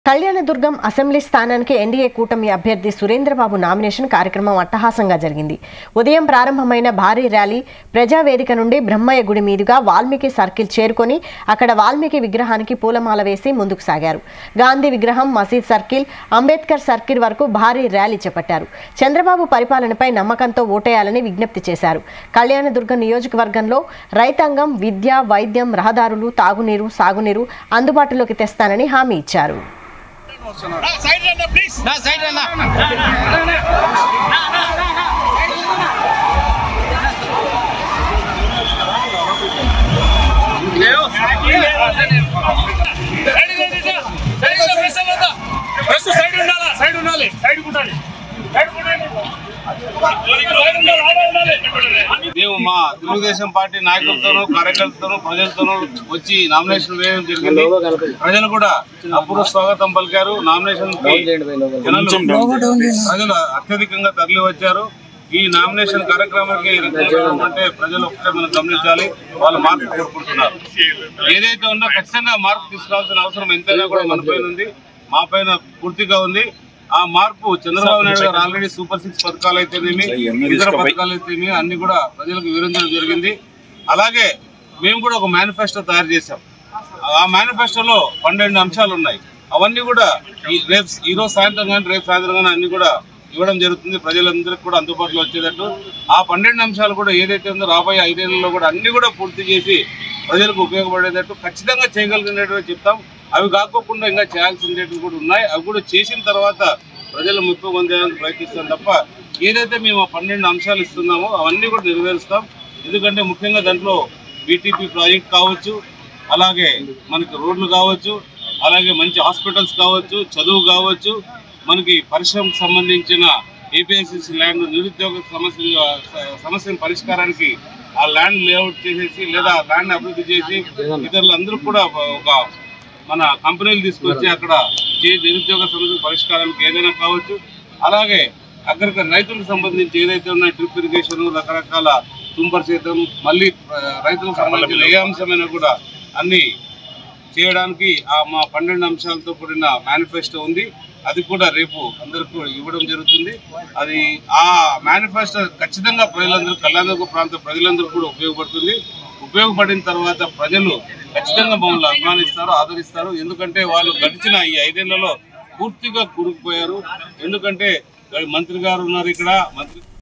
Kalyandurg assembly స్థానానికి NDA కూటమి అభ్యర్థి సురేంద్రబాబు నామినేషన్ కార్యక్రమం అట్టహాసంగా జరిగింది ఉదయం ప్రారంభమైన భారీ ర్యాలీ ప్రజావేదిక నుండి బ్రహ్మయ్య గుడి మీదుగా వాల్మీకి సర్కిల్ చేరుకొని అక్కడ వాల్మీకి విగ్రహానికి పూలమాల వేసి ముందుకు సాగారు గాంధీ విగ్రహం మసీద్ సర్కిల్ అంబేద్కర్ సర్కిల్ వరకు భారీ ర్యాలీ చేపట్టారు చంద్రబాబు పరిపాలనపై నమ్మకంతో ఓటేయాలని విజ్ఞప్తి చేశారు కళ్యాణదుర్గం నియోజకవర్గంలో రైతాంగం విద్య వైద్యం రహదారులు తాగునీరు సాగునీరు అందుబాటులోకి తెస్తానని హామీ ఇచ్చారు సైడ్ రండి ప్లీజ్ నా సైడ్ అన్నా సైడ్ ఉండాలా సైడ్ ఉండాలి సైడ్ ఉండాలి సైడ్ ఉండాలి సైడ్ ఉండాలి ఆడ ఉండాలి మేము మా తెలుగుదేశం పార్టీ నాయకులతోనూ కార్యకర్తలతోనూ ప్రజలతోనూ వచ్చి నామినేషన్ వేయడం జరిగింది ప్రజలు కూడా అప్పుడు స్వాగతం పలికారు నామినేషన్ ప్రజలు అత్యధికంగా తరలి వచ్చారు ఈ నామినేషన్ కార్యక్రమానికి అంటే ప్రజలు ఒకటే మనం గమనించాలి వాళ్ళు మార్పు కోరుకుంటున్నారు ఏదైతే ఉందో ఖచ్చితంగా మార్పు తీసుకురావాల్సిన అవసరం ఎంతైనా కూడా మన పైన ఉంది మా పైన పూర్తిగా ఉంది ఆ మార్పు చంద్రబాబు నాయుడు గారు ఆల్రెడీ సూపర్ సిక్స్ పథకాలు అయితేనేమి ఇతర పథకాలు అయితేనేమి అన్ని కూడా ప్రజలకు వివరించడం జరిగింది అలాగే మేము కూడా ఒక మేనిఫెస్టో తయారు చేశాం ఆ మేనిఫెస్టోలో పన్నెండు అంశాలు ఉన్నాయి అవన్నీ కూడా ఈ రేపు ఈ రోజు సాయంత్రం కానీ రేపు సాయంత్రం కానీ అన్ని కూడా ఇవ్వడం జరుగుతుంది ప్రజలందరికీ కూడా అందుబాటులో వచ్చేటట్టు ఆ పన్నెండు అంశాలు కూడా ఏదైతే ఉందో రాబోయే ఐదేళ్లలో కూడా అన్ని కూడా పూర్తి చేసి ప్రజలకు ఉపయోగపడేటట్టు ఖచ్చితంగా చేయగలిగినట్టు చెప్తాం అవి కాకోకుండా ఇంకా చేయాల్సినవి కూడా ఉన్నాయి అవి కూడా చేసిన తర్వాత ప్రజల ముప్పు పొందేందుకు ప్రయత్నిస్తాం తప్ప ఏదైతే మేము ఆ పన్నెండు అంశాలు ఇస్తున్నామో అవన్నీ కూడా నెరవేరుస్తాం ఎందుకంటే ముఖ్యంగా దాంట్లో బీటీపీ ప్రాజెక్ట్ కావచ్చు అలాగే మనకి రోడ్లు కావచ్చు అలాగే మంచి హాస్పిటల్స్ కావచ్చు చదువు కావచ్చు మనకి పరిశ్రమకు సంబంధించిన ఏపీఎస్ఎస్ ల్యాండ్ నిరుద్యోగ సమస్య సమస్యల పరిష్కారానికి ఆ ల్యాండ్ లేఅవుట్ చేసేసి లేదా ల్యాండ్ అభివృద్ధి చేసి ఇతరులందరూ కూడా ఒక మన కంపెనీలు తీసుకొచ్చి అక్కడ చే నిరుద్యోగ సమస్యల పరిష్కారానికి ఏదైనా కావచ్చు అలాగే అక్కడికి రైతులకు సంబంధించి ఏదైతే ఉన్నాయో డ్రిప్ ఇరిగేషన్ రకరకాల తుంపర్ శాతం మళ్ళీ ఆ, రైతులకు సంబంధించిన ఏ అంశమైనా కూడా అన్ని చేయడానికి ఆ మా పన్నెండు అంశాలతో కూడిన మేనిఫెస్టో ఉంది అది కూడా రేపు అందరికీ ఇవ్వడం జరుగుతుంది అది ఆ మేనిఫెస్టో ఖచ్చితంగా ప్రజలందరూ కళ్యాణదుర్గ ప్రాంత ప్రజలందరూ కూడా ఉపయోగపడుతుంది ఉపయోగపడిన తర్వాత ప్రజలు ఖచ్చితంగా మమ్మల్ని అభిమానిస్తారు ఆదరిస్తారు ఎందుకంటే వాళ్ళు గడిచిన ఈ ఐదేళ్లలో పూర్తిగా కూరుకుపోయారు ఎందుకంటే మంత్రి గారు ఉన్నారు ఇక్కడ మంత్రి